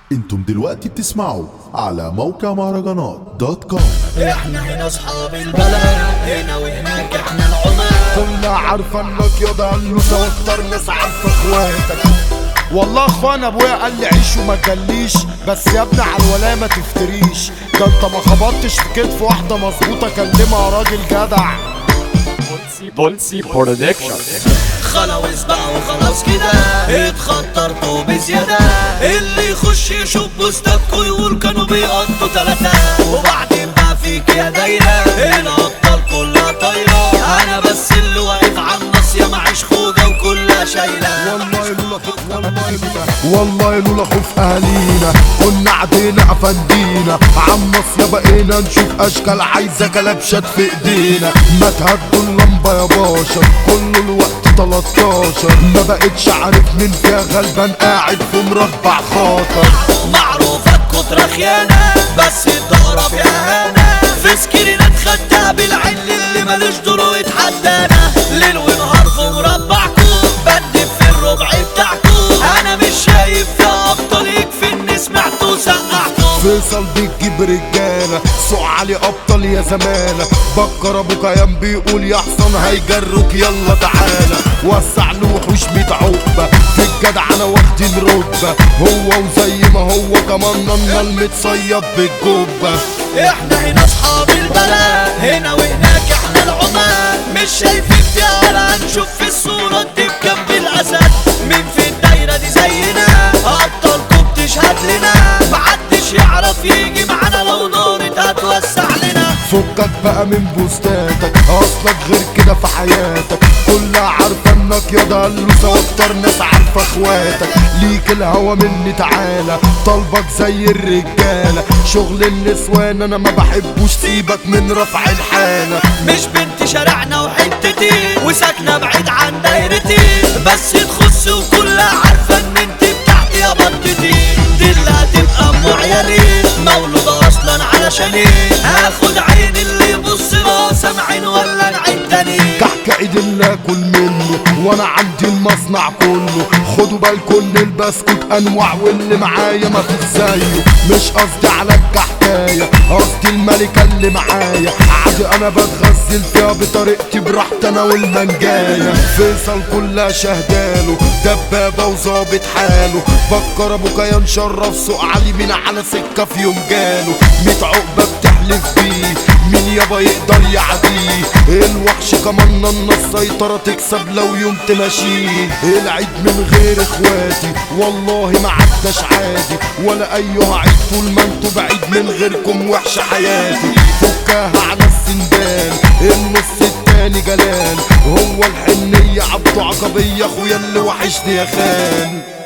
انتم دلوقتي بتسمعوا على موقع مهرجانات دوت كوم احنا هنا اصحاب البلد هنا وهناك احنا العمال كلها عارفة انك يا ضلوس واكتر ناس عارفة اخواتك والله اخوان ابويا قال لي عيش وما تجليش بس يا ابني على الولاية ما تفتريش ده انت ما خبطتش في كتف واحدة مظبوطة كلمها راجل جدع بولسي برودكشن خلاويص بقى وخلاص كده اتخطرتوا بزيادة اللي يخش يشوف بوستاتكوا يقول كانوا بيقضوا تلاتة وبعدين بقى فيك يا دايرة الأبطال كلها طايرة أنا بس اللي واقف على النص يا معيش خوجة وكلها شايلة والله لولا خوف والله لولا والله لولا خوف اهالينا كنا قاعدين افندينا عمص يا بقينا نشوف اشكال عايزه كلبشات في ايدينا ما تهدوا اللمبه يا باشا كل الوقت 13 ما بقتش عارف مين فيها غلبان قاعد في مربع خاطر معروفة كتر خيانة بس الدورة في اهانة في سكرينات خدتها بالعل اللي ملوش دور ويتحدانا ليل ونهار في مربعكم بدب في الربع بتاعكم انا مش شايف يا ابطال يكفي اني سمعتوا سقعتوا فيصل بتجيب رجالة سوق علي أبطال يا زمانة بكر أبو كيان بيقول يا حصان هيجروك يلا تعالى وسع له وحوش ميت عقبة في الجدعنة واخدين رتبة هو وزي ما هو كمان ننا المتصيد بالجبة احنا هنا اصحاب البلد هنا وهناك احنا العمال مش شايفين فيها ولا هنشوف في الصورة دي بجنب الاسد مين في الدايرة دي زينا ابطالكم بتشهد لنا محدش يعرف يجي معانا لو نارت هتوسع لنا فكك بقى من بوستاتك اصلك غير كده في حياتك كلها عارفة انك يا ضلوسة واكتر ناس عارفة اخواتك ليك الهوى مني تعالى طالبك زي الرجالة شغل النسوان انا ما بحبوش سيبك من رفع الحالة مش بنت شارعنا وحتتي وساكنة بعيد عن دايرتي بس تخص وكلها عارفة ان انت بتاعتي يا بطتي دي اللي هتبقى ام عيالي مولودة اصلا علشاني هاخد عين اللي يبص لها سامعين ولا نعيد تاني كحك عيد اللي اكل منه وانا عندي المصنع كله خدوا بالكم البسكوت انواع واللي معايا ما فيش زيه مش قصدي على الكحكايه قصدي الملكه اللي معايا عادي انا بتغزل فيها بطريقتي براحتي انا والمنجايه فيصل كلها شهداله دبابه وظابط حاله فكر ابو كيان شرف سوق علي مين على سكه في يوم جاله ميت عقبه بتحلف بيه مين يابا يقدر يعديه الوحش كمان ننا السيطرة تكسب لو يوم تمشيه العيد من غير اخواتي والله ما عداش عادي ولا ايها عيد طول ما انتوا بعيد من غيركم وحش حياتي فكاها على السندان النص التاني جلال هو الحنية عبده عقبية اخويا اللي وحشني يا خان